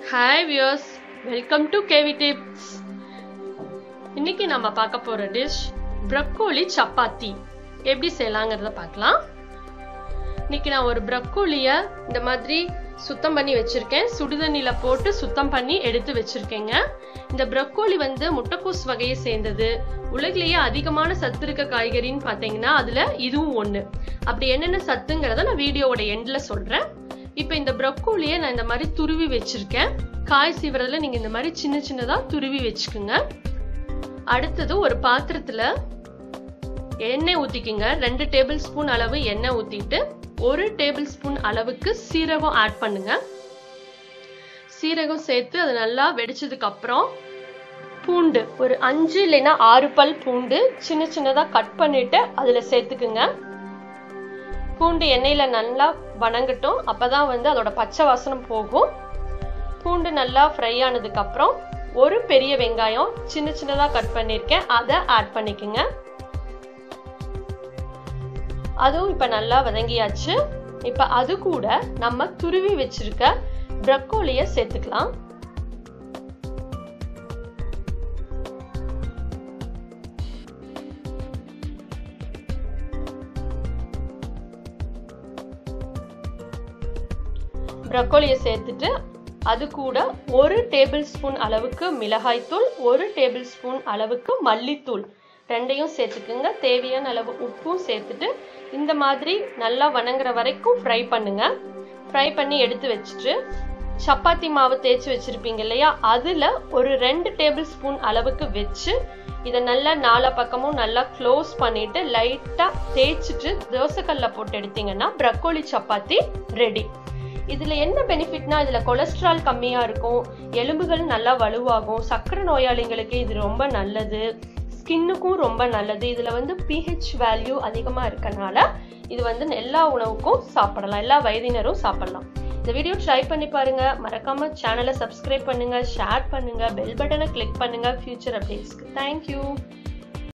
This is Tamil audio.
hi viewers welcome to KV tips இன்னைக்கு நம்ம பார்க்க போற டிஷ் ப்ரக்கோலி சப்பாத்தி எப்படி செய்யலாங்கிறத பார்க்கலாம் இன்னைக்கு நான் ஒரு ப்ரக்கோலிய இந்த மாதிரி சுத்தம் பண்ணி வச்சிருக்கேன் சுடுதண்ணில போட்டு சுத்தம் பண்ணி எடுத்து வச்சிருக்கேங்க இந்த ப்ரக்கோலி வந்து முட்டைக்கோஸ் வகையை சேர்ந்தது உலகிலேயே அதிகமான சத்து இருக்க காய்கறின்னு பார்த்தீங்கன்னா அதுல இதுவும் ஒண்ணு அப்படி என்னென்ன சத்துங்கிறத நான் வீடியோவோட எண்ட்ல சொல்றேன் இப்போ இந்த ப்ரொக்கோலியை நான் இந்த மாதிரி துருவி வச்சிருக்கேன் காய் சீவரதுல நீங்க இந்த மாதிரி சின்ன சின்னதா துருவி வச்சுக்குங்க அடுத்தது ஒரு பாத்திரத்துல எண்ணெய் ஊத்திக்கிங்க ரெண்டு டேபிள் ஸ்பூன் அளவு எண்ணெய் ஊத்திட்டு ஒரு டேபிள் ஸ்பூன் அளவுக்கு சீரகம் ஆட் பண்ணுங்க சீரகம் சேர்த்து அது நல்லா வெடிச்சதுக்கு அப்புறம் பூண்டு ஒரு அஞ்சு இல்லைன்னா ஆறு பல் பூண்டு சின்ன சின்னதா கட் பண்ணிட்டு அதுல சேர்த்துக்குங்க பூண்டு எண்ணெயில நல்லா வணங்கட்டும் அப்பதான் வந்து அதோட பச்சை வாசனம் போகும் பூண்டு நல்லா ஃப்ரை ஆனதுக்கு அப்புறம் ஒரு பெரிய வெங்காயம் சின்ன சின்னதா கட் பண்ணிருக்கேன் அதை ஆட் பண்ணிக்கோங்க அதுவும் இப்ப நல்லா வதங்கியாச்சு இப்ப அது கூட நம்ம துருவி வச்சிருக்க ப்ரக்கோலிய சேர்த்துக்கலாம் ப்ரக்கோலியை சேர்த்துட்டு அது கூட ஒரு டேபிள் ஸ்பூன் அளவுக்கு மிளகாய்த்தூள் ஒரு டேபிள் ஸ்பூன் அளவுக்கு மல்லித்தூள் ரெண்டையும் சேர்த்துக்குங்க தேவையான அளவு உப்பும் சேர்த்துட்டு இந்த மாதிரி நல்லா வணங்குற வரைக்கும் ஃப்ரை பண்ணுங்க ஃப்ரை பண்ணி எடுத்து வச்சுட்டு சப்பாத்தி மாவு தேய்ச்சி வச்சிருப்பீங்க இல்லையா அதுல ஒரு ரெண்டு டேபிள் ஸ்பூன் அளவுக்கு வச்சு இதை நல்லா நாலா பக்கமும் நல்லா க்ளோஸ் பண்ணிட்டு லைட்டா தேய்ச்சிட்டு தோசைக்கல்ல போட்டு எடுத்தீங்கன்னா ப்ரக்கோலி சப்பாத்தி ரெடி இதுல என்ன பெனிஃபிட்னா இதுல கொலஸ்ட்ரால் கம்மியா இருக்கும் எலும்புகள் நல்லா வலுவாகும் சக்கரை நோயாளிங்களுக்கு இது ரொம்ப நல்லது ஸ்கின்னுக்கும் ரொம்ப நல்லது இதுல வந்து பிஹெச் வேல்யூ அதிகமா இருக்கனால இது வந்து எல்லா உணவுக்கும் சாப்பிடலாம் எல்லா வயதினரும் சாப்பிடலாம் இந்த வீடியோ ட்ரை பண்ணி பாருங்க மறக்காம சேனலை சப்ஸ்கிரைப் பண்ணுங்க ஷேர் பண்ணுங்க பெல் பட்டனை கிளிக் பண்ணுங்க ஃபியூச்சர் அப்டேட்ஸ்க்கு தேங்க்யூ